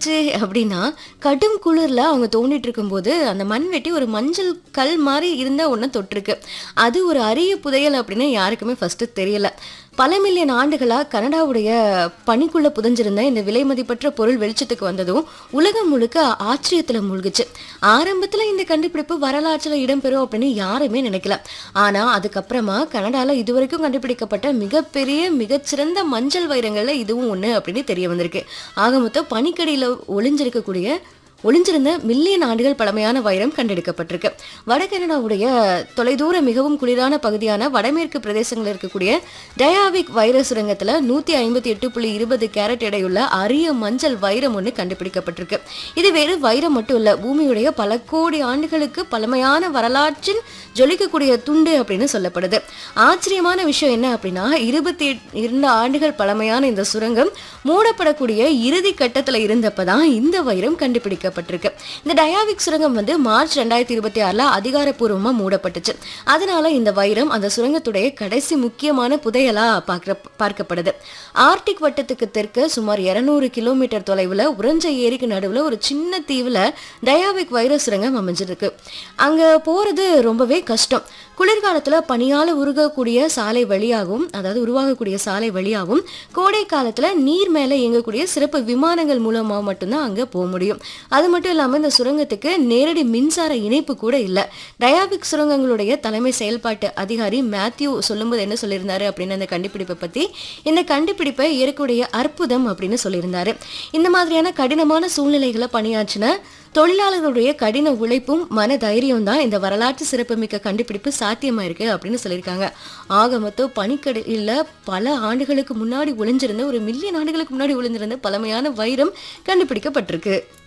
ஆயிடுச்சு அப்படின்னா கடும் குளிர்ல அவங்க தோண்டிட்டு இருக்கும்போது அந்த மண்வெட்டி ஒரு மஞ்சள் கல் மாதிரி இருந்த ஒன்று தொட்டிருக்கு அது ஒரு அரிய புதையல் அப்படின்னு யாருக்குமே ஃபர்ஸ்ட் தெரியல பல மில்லியன் ஆண்டுகளா கனடாவுடைய பனிக்குள்ள புதைஞ்சிருந்த இந்த விலை மதிப்பற்ற பொருள் வெளிச்சத்துக்கு வந்ததும் உலகம் முழுக்க ஆச்சரியத்துல மூழ்குச்சு ஆரம்பத்துல இந்த கண்டுபிடிப்பு வரலாற்றுல இடம்பெறும் அப்படின்னு யாருமே நினைக்கல ஆனா அதுக்கப்புறமா கனடால இதுவரைக்கும் கண்டுபிடிக்கப்பட்ட மிகப்பெரிய மிகச்சிறந்த மஞ்சள் வைரங்கள்ல இதுவும் ஒண்ணு அப்படின்னு தெரிய வந்திருக்கு ஆக மொத்தம் பனிக்கடியில ஒளிஞ்சிருக்கக்கூடிய ஒளிஞ்சிருந்த மில்லியன் ஆண்டுகள் பழமையான வைரம் கண்டெடுக்கப்பட்டிருக்கு வட கனடாவுடைய தொலைதூர மிகவும் குளிரான பகுதியான வடமேற்கு பிரதேசங்களில் இருக்கக்கூடிய டயாவிக் வைர சுரங்கத்தில் நூற்றி ஐம்பத்தி எட்டு புள்ளி இருபது கேரட் எடையுள்ள அரிய மஞ்சள் வைரம் ஒன்று கண்டுபிடிக்கப்பட்டிருக்கு இது வேறு வைரம் மட்டும் இல்லை பூமியுடைய பல கோடி ஆண்டுகளுக்கு பழமையான வரலாற்றின் ஜொலிக்கக்கூடிய துண்டு அப்படின்னு சொல்லப்படுது ஆச்சரியமான விஷயம் என்ன அப்படின்னா இருபத்தி இரண்டு ஆண்டுகள் பழமையான இந்த சுரங்கம் மூடப்படக்கூடிய இறுதி கட்டத்தில் இருந்தப்ப தான் இந்த வைரம் கண்டுபிடிக்கப்பட்டிருக்கு இந்த டயாவிக் சுரங்கம் வந்து மார்ச் ரெண்டாயிரத்தி இருபத்தி ஆறில் அதிகாரப்பூர்வமாக மூடப்பட்டுச்சு அதனால இந்த வைரம் அந்த சுரங்கத்துடைய கடைசி முக்கியமான புதையலா பார்க்க பார்க்கப்படுது ஆர்டிக் வட்டத்துக்கு தெற்கு சுமார் இருநூறு கிலோமீட்டர் தொலைவில் உறைஞ்ச ஏரிக்கு நடுவில் ஒரு சின்ன தீவில் டயாவிக் வைர சுரங்கம் அமைஞ்சிருக்கு அங்கே போகிறது ரொம்பவே கஷ்டம் குளிர்காலத்தில் பனியால் உருகக்கூடிய சாலை வழியாகவும் அதாவது உருவாகக்கூடிய சாலை வழியாகவும் கோடை காலத்தில் நீர் மேலே இயங்கக்கூடிய சிறப்பு விமானங்கள் மூலமாக மட்டும்தான் அங்கே போக முடியும் அது மட்டும் இல்லாமல் இந்த சுரங்கத்துக்கு நேரடி மின்சார இணைப்பு கூட இல்லை டயாபிக் சுரங்கங்களுடைய தலைமை செயல்பாட்டு அதிகாரி மேத்யூ சொல்லும்போது என்ன சொல்லியிருந்தாரு அப்படின்னு அந்த கண்டுபிடிப்பை பற்றி இந்த கண்டுபிடிப்பை இயற்கையுடைய அற்புதம் அப்படின்னு சொல்லியிருந்தாரு இந்த மாதிரியான கடினமான சூழ்நிலைகளை பணியாற்றின தொழிலாளர்களுடைய கடின உழைப்பும் மன தைரியம் தான் இந்த வரலாற்று சிறப்புமிக்க கண்டுபிடிப்பு சாத்தியமாயிருக்கு அப்படின்னு சொல்லியிருக்காங்க ஆக மொத்தம் பனிக்கடையில் பல ஆண்டுகளுக்கு முன்னாடி ஒளிஞ்சிருந்த ஒரு மில்லியன் ஆண்டுகளுக்கு முன்னாடி ஒளிஞ்சிருந்த பழமையான வைரம் கண்டுபிடிக்கப்பட்டிருக்கு